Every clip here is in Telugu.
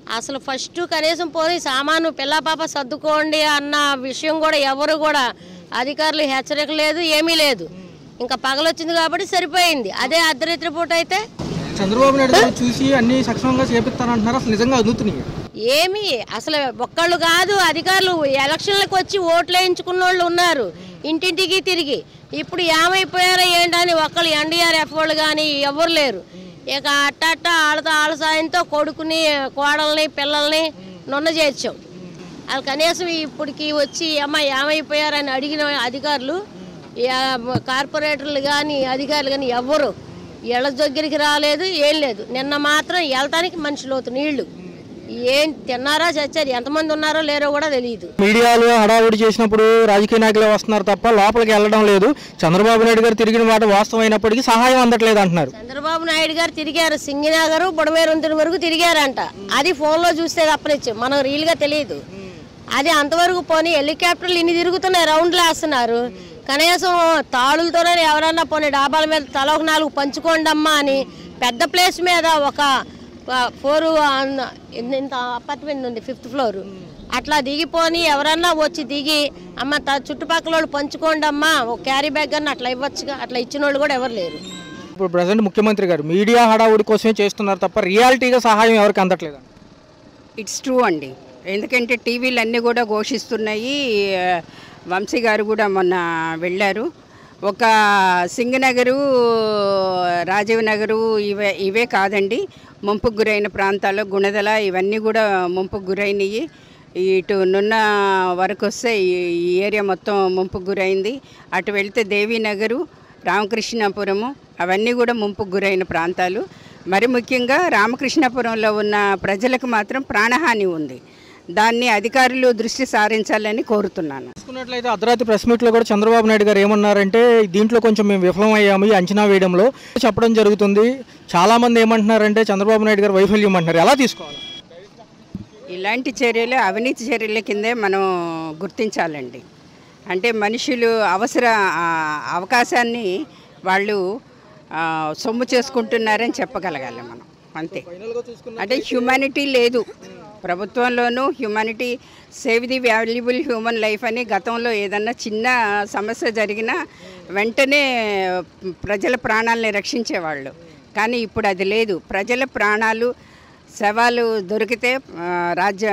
అసలు ఫస్ట్ కనీసం పోనీ సామాను పిల్ల పాప సర్దుకోండి అన్న విషయం కూడా ఎవరు కూడా అధికారులు హెచ్చరిక లేదు ఏమీ లేదు ఇంకా పగలొచ్చింది కాబట్టి సరిపోయింది అదే అర్ధరాత్రి పూట అయితే చంద్రబాబు నాయుడు గారు చూసి అన్ని సక్రమంగా చేపిస్తానంటున్నారు అసలు నిజంగా అందుతున్నాయి ఏమి అసలు ఒక్కళ్ళు కాదు అధికారులు ఎలక్షన్లకు వచ్చి ఓట్లు వేయించుకున్న వాళ్ళు ఉన్నారు ఇంటింటికి తిరిగి ఇప్పుడు ఏమైపోయారో ఏంటని ఒకళ్ళు ఎన్డీఆర్ఎఫ్ వాళ్ళు కానీ ఎవరు లేరు ఇక అట్టట్ట ఆళ్ళతో ఆళ్ళ సాయంతో కొడుకుని కోడల్ని పిల్లల్ని నొన్న చేర్చాం వాళ్ళు కనీసం ఇప్పటికి వచ్చి అమ్మ ఏమైపోయారని అడిగిన అధికారులు ఈ, ఆ, కార్పొరేటర్లు కానీ అధికారులు కానీ ఎవ్వరు ఇళ్ళ దగ్గరికి రాలేదు ఏం లేదు నిన్న మాత్రం వెళ్తానికి మనిషి లోతు నీళ్లు ఏం తిన్నారా చచ్చారు ఎంతమంది ఉన్నారో లేరో కూడా తెలియదు మీడియాలో హడావుడి చేసినప్పుడు రాజకీయ నాయకులే వస్తున్నారు తప్ప లోపలికి వెళ్ళడం లేదు చంద్రబాబు నాయుడు గారు తిరిగిన మాట వాస్తవం అయినప్పటికీ సహాయం అందట్లేదు అంటున్నారు చంద్రబాబు నాయుడు గారు తిరిగారు సింగినగర్ బుడమేరుంతుని వరకు తిరిగారంట అది ఫోన్లో చూస్తే తప్పనిచ్చు మనకు రియల్గా తెలియదు అది అంతవరకు పోనీ హెలికాప్టర్లు ఇన్ని తిరుగుతున్నాయి రౌండ్లు వేస్తున్నారు కనీసం తాళులతోనే ఎవరన్నా పోనీ డాబాల మీద తల ఒక నాలుగు పంచుకోండి అమ్మా అని పెద్ద ప్లేస్ మీద ఒక ఫోర్ ఇంత అపార్ట్మెంట్ ఉంది ఫిఫ్త్ ఫ్లోర్ అట్లా దిగిపోని ఎవరన్నా వచ్చి దిగి అమ్మ త చుట్టుపక్కల వాళ్ళు పంచుకోండి అమ్మా ఒక క్యారీ బ్యాగ్ అన్న అట్లా ఇవ్వచ్చుగా అట్లా ఇచ్చిన వాళ్ళు కూడా ఎవరు లేరు ఇప్పుడు ప్రజెంట్ ముఖ్యమంత్రి గారు మీడియా హడావుడి కోసమే చేస్తున్నారు తప్ప రియాలిటీగా సహాయం ఎవరికి అందట్లేదు ఇట్స్ ట్రూ అండి ఎందుకంటే టీవీలు అన్నీ కూడా ఘోషిస్తున్నాయి ఆ, వంశీ గారు కూడా మొన్న వెళ్ళారు ఒక సింగనగరు రాజీవ్ నగరు ఇవే ఇవే కాదండి ముంపుకు గురైన ప్రాంతాల్లో గుణదల ఇవన్నీ కూడా ముంపుకు గురైనవి ఇటు నున్న వరకు వస్తే ఈ ఈ ఏరియా మొత్తం ముంపుకు గురైంది అటు వెళ్తే దేవీనగరు రామకృష్ణాపురము అవన్నీ కూడా ముంపుకు గురైన ప్రాంతాలు మరి ముఖ్యంగా రామకృష్ణాపురంలో ఉన్న ప్రజలకు మాత్రం ప్రాణహాని ఉంది దాన్ని అధికారులు దృష్టి సారించాలని కోరుతున్నాను చూసుకున్నట్లయితే అర్ధరాత్రి ప్రెస్ మీట్లో కూడా చంద్రబాబు నాయుడు గారు ఏమన్నారంటే దీంట్లో కొంచెం మేము విఫలమయ్యాము ఈ అంచనా వేయడంలో చెప్పడం జరుగుతుంది చాలా మంది ఏమంటున్నారంటే చంద్రబాబు నాయుడు గారు వైఫల్యం అంటున్నారు ఎలా తీసుకోవాలి ఇలాంటి చర్యలు అవినీతి చర్యల కిందే మనం గుర్తించాలండి అంటే మనుషులు అవసర ఆ, అవకాశాన్ని వాళ్ళు ఆ, సొమ్ము చేసుకుంటున్నారని చెప్పగలగాలి మనం అంతే అంటే హ్యుమానిటీ లేదు ప్రభుత్వంలోనూ humanity save the valuable human life అని గతంలో ఏదన్నా చిన్న సమస్య జరిగినా వెంటనే ప్రజల ప్రాణాలని రక్షించేవాళ్ళు కానీ ఇప్పుడు అది లేదు ప్రజల ప్రాణాలు శవాలు దొరికితే ఆ, రాజ్య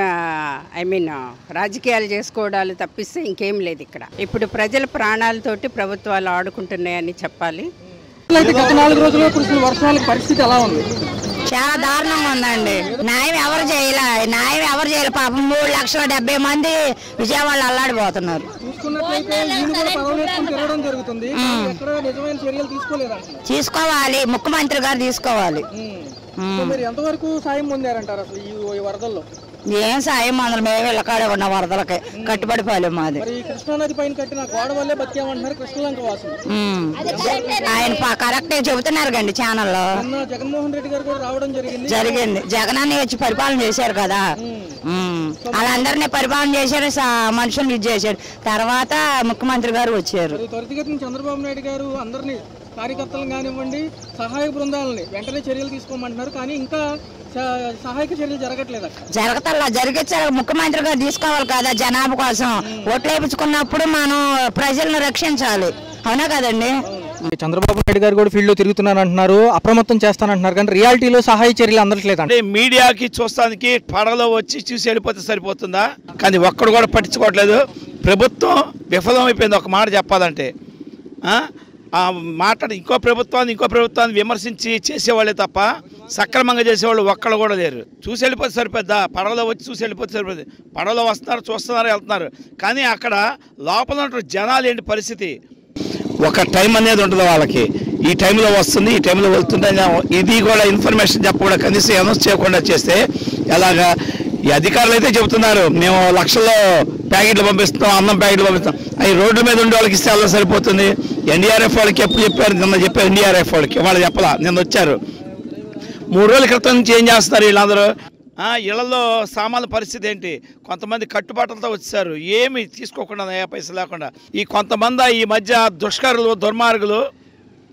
ఐ మీన్ రాజకీయాలు చేసుకోవడాలు తప్పిస్తే ఇంకేం లేదు ఇక్కడ ఇప్పుడు ప్రజల ప్రాణాలతోటి ప్రభుత్వాలు ఆడుకుంటున్నాయని చెప్పాలి అయితే గత నాలుగు రోజుల్లో కురిసిన వర్షాలకు పరిస్థితి ఎలా ఉంది చాలా దారుణంగా ఉందండి న్యాయం ఎవరు చేయలే న్యాయం ఎవరు చేయలే పాపం మూడు లక్షల డెబ్బై మంది విజయవాడలో అల్లాడిపోతున్నారు చూసుకున్నట్లయితే ఈయన కూడా పదవులు తిరగడం జరుగుతుంది కానీ ఎక్కడ నిజమైన చర్యలు తీసుకోలేదంట తీసుకోవాలి ముఖ్యమంత్రి గారు తీసుకోవాలి సో మీరు ఎంతవరకు సాయం పొందారంటారు అసలు ఈ ఈ వరదల్లో ఏం సాయం మందలు మేము వెళ్ళకాడే ఉన్న వరదలకి కట్టుబడిపోలేము మాది మరి ఈ కృష్ణానది పైన కట్టిన గోడ వల్లే బతికామంటున్నారు కృష్ణలంక వాసులు ఉమ్. ఆయన ప- కరెక్టే చెబుతున్నారు కండి ఛానల్లో నిన్న జగన్మోహన్ రెడ్డి గారు కూడా రావడం జరిగింది జరిగింది జగనాన్ని వచ్చి పరిపాలన చేశారు కదా ఉమ్. వాళ్ళందరినీ పరిపాలన చేశారు స- మనుషుల్ని ఇది చేశారు తర్వాత ముఖ్యమంత్రి గారు వచ్చారు మరి త్వరితగతిన చంద్రబాబు నాయుడు గారు అందరినీ కార్యకర్తలను కానివ్వండి సహాయ బృందాలని వెంటనే చర్యలు తీసుకోమంటున్నారు కానీ ఇంకా స- సహాయక చర్యలు జరగట్లేదు అక్కడ జరగతల్లా జరిగించారు ముఖ్యమంత్రి గారు తీసుకోవాలి కదా జనాభా కోసం ఓట్లు వేయించుకున్నప్పుడు మనం ప్రజలను రక్షించాలి అవునా కదండి చంద్రబాబు నాయుడు గారు కూడా ఫీల్డ్ లో తిరుగుతున్నారు అంటున్నారు అప్రమత్తం చేస్తానంటున్నారు కానీ రియాలిటీలో సహాయ చర్యలు అందట్లేదు అంటే మీడియాకి చూస్తానికి పడవలో వచ్చి చూసి వెళ్ళిపోతే సరిపోతుందా కానీ ఒక్కడు కూడా పట్టించుకోవట్లేదు ప్రభుత్వం విఫలమైపోయింది ఒక మాట చెప్పాలంటే ఆ? ఆ మాట్లాడి ఇంకో ప్రభుత్వాన్ని ఇంకో ప్రభుత్వాన్ని విమర్శించి చేసేవాళ్ళే తప్ప సక్రమంగా చేసేవాళ్ళు ఒక్కళ్ళు కూడా లేరు చూసి వెళ్ళిపోతే సరిపోద్దా పడవలో వచ్చి చూసి వెళ్ళిపోతే సరిపోద్ది పడవలో వస్తున్నారు చూస్తున్నారు వెళ్తున్నారు కానీ అక్కడ లోపల ఉన్న జనాలు ఏంటి పరిస్థితి ఒక టైం అనేది ఉంటుంది వాళ్ళకి ఈ టైంలో వస్తుంది ఈ టైంలో వెళ్తుంది అని ఇది కూడా ఇన్ఫర్మేషన్ చెప్పకుండా కనీసం అనౌన్స్ చేయకుండా చేస్తే ఎలాగా ఈ అధికారులు అయితే చెబుతున్నారు మేము లక్షల్లో ప్యాకెట్లు పంపిస్తాం అన్నం ప్యాకెట్లు పంపిస్తాం అవి రోడ్ల మీద ఉండే వాళ్ళకి ఇస్తే అలా సరిపోతుంది ఎన్డీఆర్ఎఫ్ వాళ్ళకి ఎప్పుడు చెప్పారు నిన్న చెప్పారు ఎన్డీఆర్ఎఫ్ వాళ్ళకి వాళ్ళు చెప్పలా నిన్న వచ్చారు మూడు రోజుల క్రితం నుంచి ఏం చేస్తున్నారు వీళ్ళందరూ ఆ, ఇళ్లలో సామాన్ల పరిస్థితి ఏంటి కొంతమంది కట్టుబాట్లతో వచ్చారు ఏమి తీసుకోకుండా ఏ పైసలు లేకుండా ఈ కొంతమంది ఈ మధ్య దుష్కరులు దుర్మార్గులు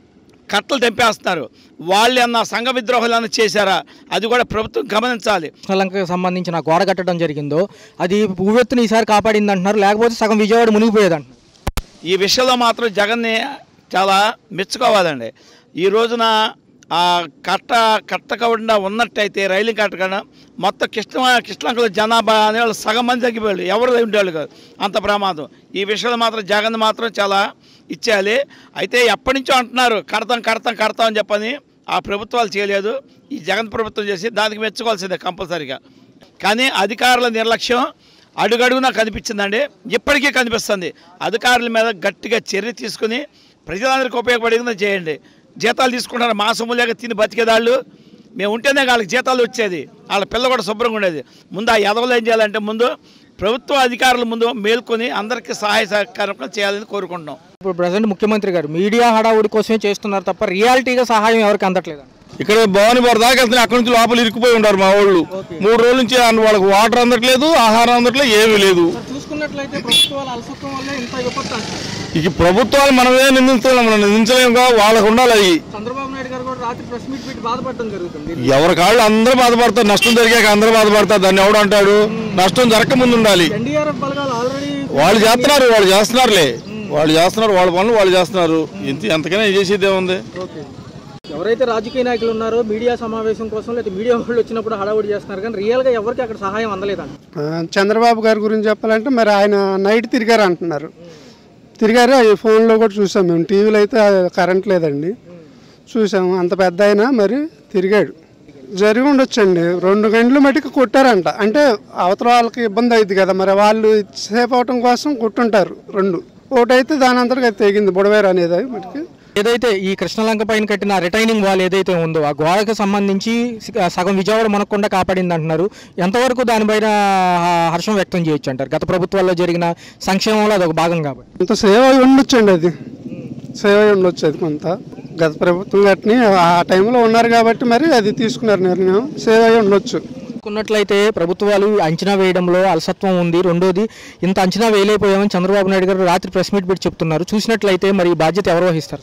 కట్టలు తెంపేస్తున్నారు వాళ్ళు అన్న సంఘ విద్రోహాలు అన్న చేశారా అది కూడా ప్రభుత్వం గమనించాలి కృష్ణలంకకి సంబంధించిన గోడ కట్టడం జరిగిందో అది ఉవ్వెత్తున ఈసారి కాపాడింది అంటున్నారు లేకపోతే సగం విజయవాడ మునిగిపోయేది అంటున్నారు ఈ విషయంలో మాత్రం జగన్ని చాలా మెచ్చుకోవాలండి ఈ రోజున ఆ కట్ట కట్టకుండా ఉన్నట్టయితే రైలు కట్టకుండా మొత్తం కృష్ణ కృష్ణంకల జనాభా అనే వాళ్ళు సగం మంది తగ్గిపోయారు ఎవరు ఉండేవాళ్ళు కాదు అంత ప్రమాదం ఈ విషయంలో మాత్రం జగన్ మాత్రం చాలా ఇచ్చేయాలి అయితే ఎప్పటి నుంచో అంటున్నారు కడతాం కడతాం కడతాం అని చెప్పని ఆ ప్రభుత్వాలు చేయలేదు ఈ జగన్ ప్రభుత్వం చేసి దానికి మెచ్చుకోవాల్సిందే కంపల్సరీగా కానీ అధికారుల నిర్లక్ష్యం అడుగడుగునా కనిపించిందండి ఇప్పటికీ కనిపిస్తుంది అధికారుల మీద గట్టిగా చర్య తీసుకుని ప్రజలందరికీ ఉపయోగపడేది చేయండి జీతాలు తీసుకుంటారు మా సొమ్ములేక తిని బతికేదాళ్ళు మేము ఉంటేనే వాళ్ళకి జీతాలు వచ్చేది వాళ్ళ పిల్ల కూడా శుభ్రంగా ఉండేది ముందు ఆ ఎదవలు ఏం చేయాలంటే ముందు ప్రభుత్వ అధికారుల ముందు మేల్కొని అందరికీ సహాయ సహకారం చేయాలని కోరుకుంటున్నాం ఇప్పుడు ప్రజెంట్ ముఖ్యమంత్రి గారు మీడియా హడావుడి కోసమే చేస్తున్నారు తప్ప రియాలిటీగా సహాయం ఎవరికి అందట్లేదు ఇక్కడ భవానీపురం దాకా వెళ్తే అక్కడి నుంచి లోపల ఇరుక్కుపోయి ఉంటారు మా వాళ్ళు మూడు రోజుల నుంచి అన్న వాళ్ళకి వాటర్ అందట్లేదు ఆహారం అందట్లేదు ఏమీ లేదు చూసుకున్నట్లయితే ప్రభుత్వాల అలసత్వం వల్ల ఇంత విపత్తు అంటారు ఇక ప్రభుత్వాలు మనమే నిందించలేము మనం నిందించలేముగా వాళ్ళకు ఉండాలి అవి చంద్రబాబు నాయుడు గారు కూడా రాత్రి ప్రెస్ మీట్ పెట్టి బాధపడడం జరుగుతుంది ఎవరి కాళ్ళు అందరూ బాధపడతారు నష్టం జరిగాక అందరూ బాధపడతారు దాన్ని ఎవడు అంటాడు నష్టం జరగక ముందు ఉండాలి ఎన్డీఆర్ఎఫ్ బలగాలు ఆల్రెడీ వాళ్ళు చేస్తున్నారు వాళ్ళు చేస్తున్నారులే వాళ్ళు చేస్తున్నారు వాళ్ళ పనులు వాళ్ళు చేస్తున్నారు ఇంత ఎంతకైనా చేసేది ఏముంది ఓకే ఎవరైతే రాజకీయ నాయకులు ఉన్నారో మీడియా సమావేశం కోసం లేదా మీడియా వాళ్ళు వచ్చినప్పుడు హడావుడి చేస్తున్నారు కానీ రియల్గా ఎవరికి అక్కడ సహాయం అందలేదంట ఆ, చంద్రబాబు గారి గురించి చెప్పాలంటే మరి ఆయన నైట్ తిరిగారు అంటున్నారు తిరిగారు ఈ ఫోన్లో కూడా చూసాం మేము టీవీలో అయితే కరెంట్ లేదండి చూసాము అంత పెద్ద అయినా మరి తిరిగాడు జరిగి ఉండొచ్చండి రెండు గంటలు మటుకు కొట్టారంట అంటే అవతల వాళ్ళకి ఇబ్బంది అయింది కదా మరి వాళ్ళు సేఫ్ అవటం కోసం కొట్టుంటారు రెండు ఒకటైతే దాని అంతటికి అది తెగింది బుడవేరు అనేది మటుకు ఏదైతే ఈ కృష్ణలంక పైన కట్టిన రిటైనింగ్ వాల్ ఏదైతే ఉందో ఆ గోడకు సంబంధించి సి- సగం విజయవాడ మనకుండా కాపాడింది అంటున్నారు ఎంతవరకు దానిపైన ఆ, హర్షం వ్యక్తం చేయొచ్చు అంటారు గత ప్రభుత్వాల్లో జరిగిన సంక్షేమంలో అదొక భాగం కాబట్టి కొంత సేవ్ అయి ఉండొచ్చండి అది సేవ్ అయి ఉండొచ్చు అది కొంత గత ప్రభుత్వం గట్ని ఆ టైంలో ఉన్నారు కాబట్టి మరి అది తీసుకున్నారు నిర్ణయం సేవ్ అయి ఉండొచ్చు చూసుకున్నట్లయితే ప్రభుత్వాలు అంచనా వేయడంలో అలసత్వం ఉంది రెండోది ఇంత అంచనా వేయలేకపోయామని చంద్రబాబు నాయుడు గారు రాత్రి ప్రెస్ మీట్ పెట్టి చెప్తున్నారు చూసినట్లయితే మరి ఈ బాధ్యత ఎవరు వహిస్తారు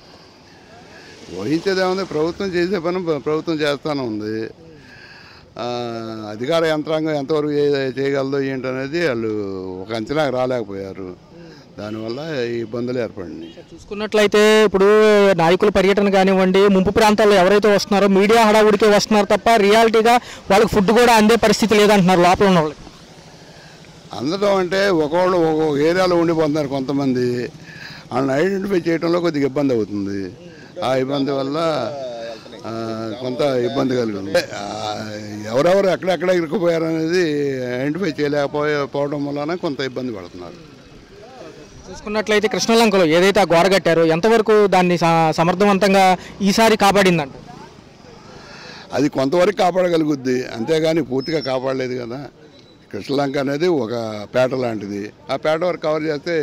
వహించేదేముంది ప్రభుత్వం చేసే పని ప్ర- ప్రభుత్వం చేస్తానే ఉంది ఆ, అధికార యంత్రాంగం ఎంతవరకు ఏ- చేయగలదో ఏంటనేది వాళ్ళు ఒక అంచనాకు రాలేకపోయారు దానివల్ల ఈ ఇబ్బందులు ఏర్పడినాయి చూసుకున్నట్లయితే ఇప్పుడు నాయకుల పర్యటన కానివ్వండి ముంపు ప్రాంతాల్లో ఎవరైతే వస్తున్నారో మీడియా హడావుడికే వస్తున్నారు తప్ప రియాలిటీగా వాళ్ళకి ఫుడ్ కూడా అందే పరిస్థితి లేదంటున్నారు లోపల ఉన్న వాళ్ళకి అందడం అంటే ఒకళ్ళు ఒక్కొక్క ఏరియాలో ఉండిపోతున్నారు కొంతమంది వాళ్ళని ఐడెంటిఫై చేయడంలో కొద్దిగా ఇబ్బంది అవుతుంది ఆ ఇబ్బంది వల్ల ఆ, కొంత ఇబ్బంది కలిగింది ఆ, ఎవరెవరు ఎక్కడెక్కడ ఇరుక్కుపోయారు అనేది ఐడెంటిఫై చేయలేకపోయే పోవడం వలన కొంత ఇబ్బంది పడుతున్నారు చూసుకున్నట్లయితే కృష్ణలంకలో ఏదైతే ఆ గోడ కట్టారో ఎంతవరకు దాన్ని స- సమర్థవంతంగా ఈసారి కాపాడిందంట అది కొంతవరకు కాపాడగలుగుద్ది అంతేగాని పూర్తిగా కాపాడలేదు కదా కృష్ణలంక అనేది ఒక పేట లాంటిది ఆ పేట వరకు కవర్ చేస్తే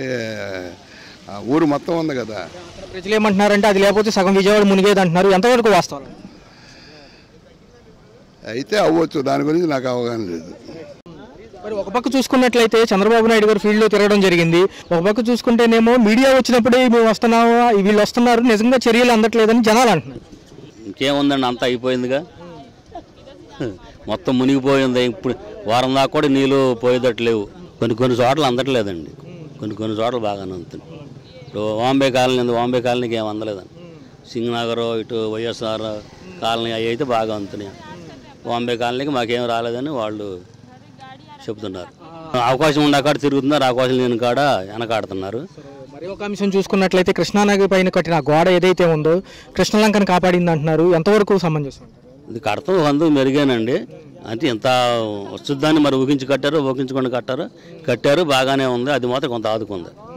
ఆ ఊరు మొత్తం ఉంది కదా ప్రజలు ఏమంటున్నారంటే అది లేకపోతే సగం విజయవాడ మునిగేది అంటున్నారు ఎంతవరకు వాస్తవం అయితే అవ్వచ్చు దాని గురించి నాకు అవగాహన లేదు మరి ఒక పక్క చూసుకున్నట్లయితే చంద్రబాబు నాయుడు గారు ఫీల్డ్లో తిరగడం జరిగింది ఒక పక్క చూసుకుంటేనేమో మీడియా వచ్చినప్పుడే మేము వస్తున్నాము వీళ్ళు వస్తున్నారు నిజంగా చర్యలు అందట్లేదని జనాలు అంటున్నారు ఇంకేముందండి అంతా అయిపోయిందిగా మొత్తం మునిగిపోయింది ఇప్పుడు వారం దాకా కూడా నీళ్ళు పోయేటట్టు లేవు కొన్ని కొన్ని చోట్ల అందట్లేదండి కొన్ని కొన్ని చోట్ల బాగానే అందుతుంది ఇప్పుడు వాంబే కాలనీ ఉంది వాంబే కాలనీకి ఏం అందలేదండి సింగనగర్ ఇటు వైఎస్ఆర్ కాలనీ అవి అయితే బాగా అందుతున్నాయి వాంబే కాలనీకి మాకేం రాలేదని వాళ్ళు చెప్తున్నారు అవకాశం ఉండే కాడ తిరుగుతున్నారు అవకాశం లేని కాడ వెనకాడుతున్నారు మరి ఒక అంశం చూసుకున్నట్లయితే కృష్ణానది పైన కట్టిన ఆ గోడ ఏదైతే ఉందో కృష్ణలంకను కాపాడింది అంటున్నారు ఎంతవరకు సమంజసం అంటారు? ఇది కడతాం అందుకు మెరుగేనండి అంటే ఇంత వస్తుందని మరి ఊహించి కట్టారు ఊహించకుండా కట్టారు కట్టారు బాగానే ఉంది అది మాత్రం కొంత ఆదుకుంది